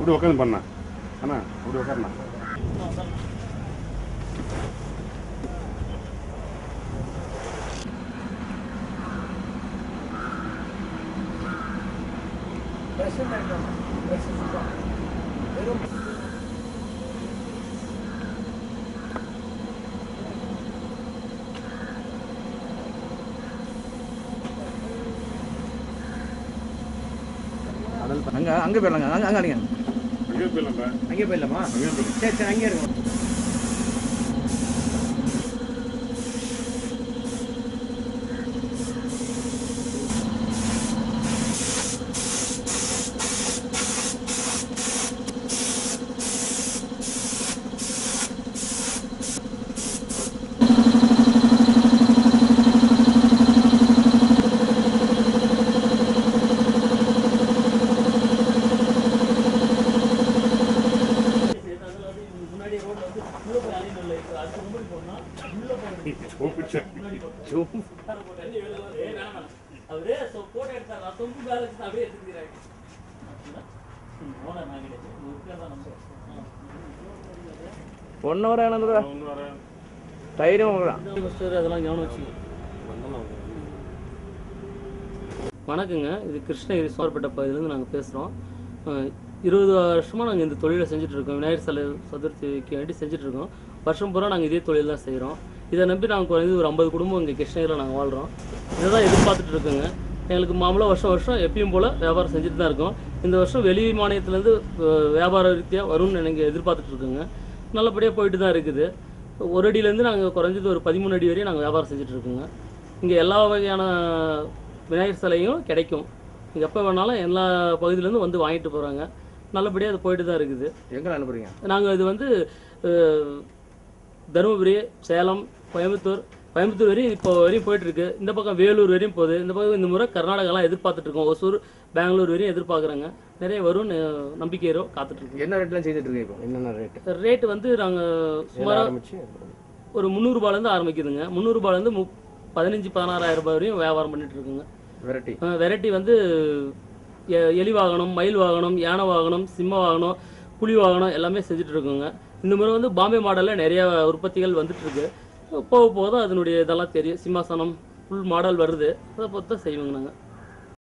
இப்படி உட்காந்து பண்ணா அண்ணா இப்படி உட்காருண்ணா அங்கே அங்கே போயிடலாங்க அங்கே அங்கே அடிங்க அங்கே போயிடலாம்ப்பா அங்கே போயிடலாமா அங்கே போயிடலாம் சரி சரி அங்கேயே இருக்கும் அவரே போட்டோ எடுத்தார் நான் சொம்பு மேல வச்சு அப்படியே எடுத்துக்கிறாங்க ஓனர் நான் கிடையாது உங்க தான் நம்பர் ஒன் ஹவர் ஆனது தைரியம் உங்களுக்கு ஃபஸ்ட்டு அதெல்லாம் கவனம் வச்சு வணக்கங்க இது கிருஷ்ணகிரி சோர்பேட்டை பகுதியிலேருந்து நாங்கள் பேசுகிறோம் இருபது வருஷமாக நாங்கள் இந்த தொழிலை செஞ்சுட்டு இருக்கோம் விநாயகர் சிலை சதுர்த்திக்கு வேண்டி செஞ்சுட்டு இருக்கோம் வருஷம் பூரா நாங்கள் இதே தொழில் தான் செய்கிறோம் இதை நம்பி நாங்கள் குறைஞ்சது ஒரு ஐம்பது குடும்பம் இங்கே கிருஷ்ணகிரியில் நாங்கள் வாழ்கிறோம் இதை தான் எதிர்பார்த்துட்டு இருக்கோங்க எங்களுக்கு மாமூலாக வருஷம் வருஷம் எப்பயும் போல் வியாபாரம் செஞ்சுட்டு தான் இருக்கோம் இந்த வருஷம் வெளி மாநிலத்துலேருந்து வியாபார ரீதியாக வரும்னு எனக்கு எதிர்பார்த்துட்டு இருக்கோங்க நல்லபடியாக போயிட்டு தான் இருக்குது ஒரு அடியிலேருந்து நாங்கள் குறைஞ்சது ஒரு பதிமூணு அடி வரையும் நாங்கள் வியாபாரம் செஞ்சுட்டு இருக்கோங்க இங்கே எல்லா வகையான விநாயகர் சிலையும் கிடைக்கும் இங்கே எப்போ வேணாலும் எல்லா பகுதியிலேருந்து வந்து வாங்கிட்டு போகிறாங்க நல்லபடியாக அது போயிட்டு தான் இருக்குது எங்கே அனுப்புறீங்க நாங்கள் இது வந்து அஹ், தருமபுரி சேலம் கோயம்புத்தூர் கோயம்புத்தூர் வரையும் இப்போ வரையும் போயிட்டு இருக்கு இந்த பக்கம் வேலூர் வரையும் போகுது இந்த பக்கம் இந்த முறை கர்நாடகாலாம் எதிர்பார்த்துட்டு இருக்கோம் ஒசூர் பெங்களூர் வரையும் எதிர்பார்க்குறாங்க நிறைய வரும்னு நம்பிக்கையோ காத்துட்டு இருக்கோம் என்ன ரேட்லாம் செய்துட்டு இருக்கீங்க இப்போ என்னென்ன ரேட்டு ரேட் வந்து நாங்கள் சுமாராக ஆரம்பிச்சு ஒரு முந்நூறுபாலேருந்து ஆரம்பிக்குதுங்க முந்நூறுபாலேருந்து மு பதினஞ்சு பதினாறாயிரம் ரூபாய் வரையும் வியாபாரம் பண்ணிட்டு இருக்குங்க வெரைட்டி வெரைட்டி வந்து எ- எலி வாகனம் மயில் வாகனம் யானை வாகனம் சிம்ம வாகனம் புலி வாகனம் எல்லாமே செஞ்சுட்டு இருக்கோங்க இந்த முறை வந்து பாம்பே மாடலில் நிறைய உற்பத்திகள் வந்துட்டு இருக்கு போக போக தான் அதனுடைய இதெல்லாம் தெரியும் சிம்மாசனம் ஃபுல் மாடல் வருது அதை பொறுத்து தான் செய்வோங்க நாங்கள்